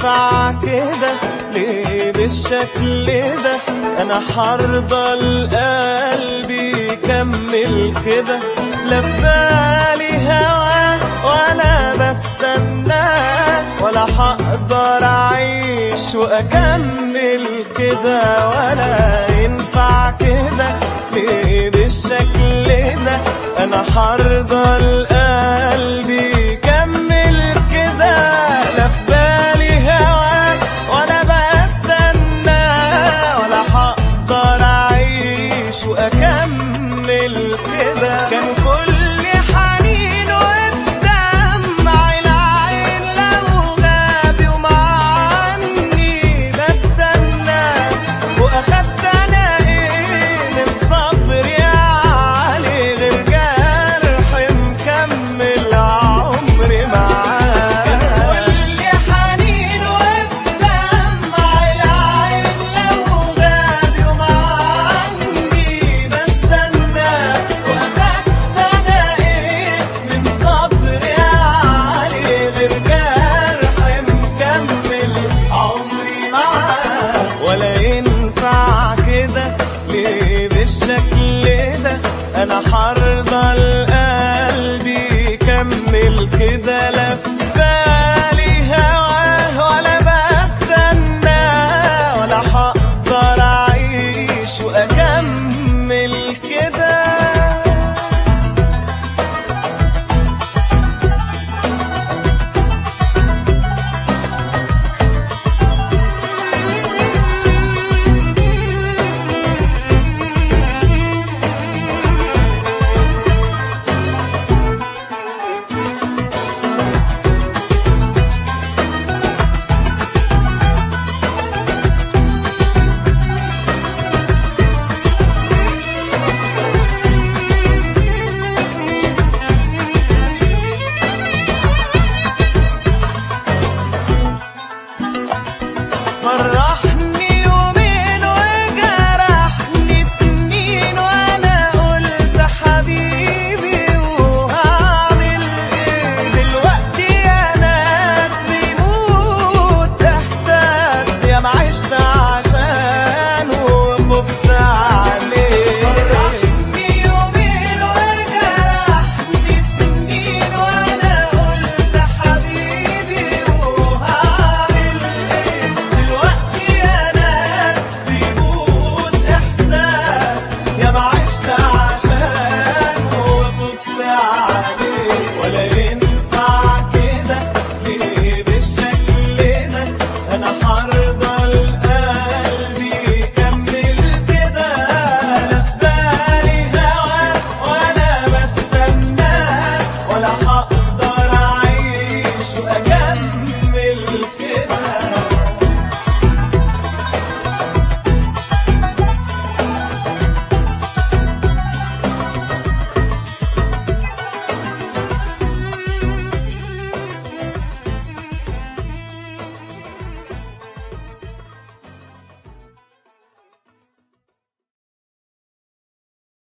ينفع كده ليه بالشكل ده انا حرضى القلب يكمل كده لا في بالي هوا ولا بستنى ولا هقدر اعيش واكمل كده ولا ينفع كده ليه بالشكل ده انا حرضى القلب يكمل كده لا في بالي هوا ولا بستنى ولا هقدر اعيش واكمل كده كان كل حنين والدمع العين لو غاب ومعني بستنى واخدت انا ايه من صبري علي غير جرح مكمل عمري معاه كان كل حنين والدمع العين لو غاب ومعني بستنى واخدت انا ايه من صبري علي غير جرح مكمل عمري معاه ولا ينفع كده ليه بالشكل ده انا حر